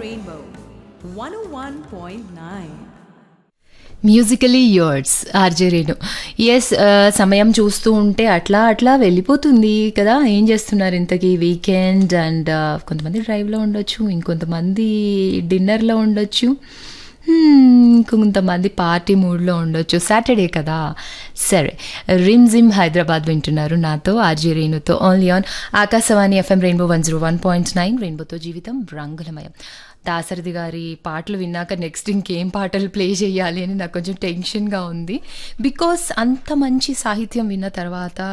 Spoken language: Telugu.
Rainbow 101.9. Musically yours RJ Renu ఎస్ సమయం చూస్తూ ఉంటే అట్లా అట్లా వెళ్ళిపోతుంది కదా ఏం చేస్తున్నారు ఇంతకీ వీకెండ్ అండ్ కొంతమంది డ్రైవ్లో ఉండొచ్చు ఇంకొంతమంది డిన్నర్లో ఉండొచ్చు Hmm, ఇంకొంతమంది పార్టీ మూడ్లో ఉండొచ్చు సాటర్డే కదా సరే రిమ్ జిమ్ హైదరాబాద్ వింటున్నారు నాతో ఆర్జే రేణుతో only on Akashvani FM Rainbow one zero one point nine రెయిన్బోతో జీవితం రంగులమయం దాసరథి గారి పాటలు విన్నాక నెక్స్ట్ ఇంకేం పాటలు ప్లే చేయాలి అని నాకు కొంచెం టెన్షన్గా ఉంది బికాస్ అంత మంచి సాహిత్యం విన్న తర్వాత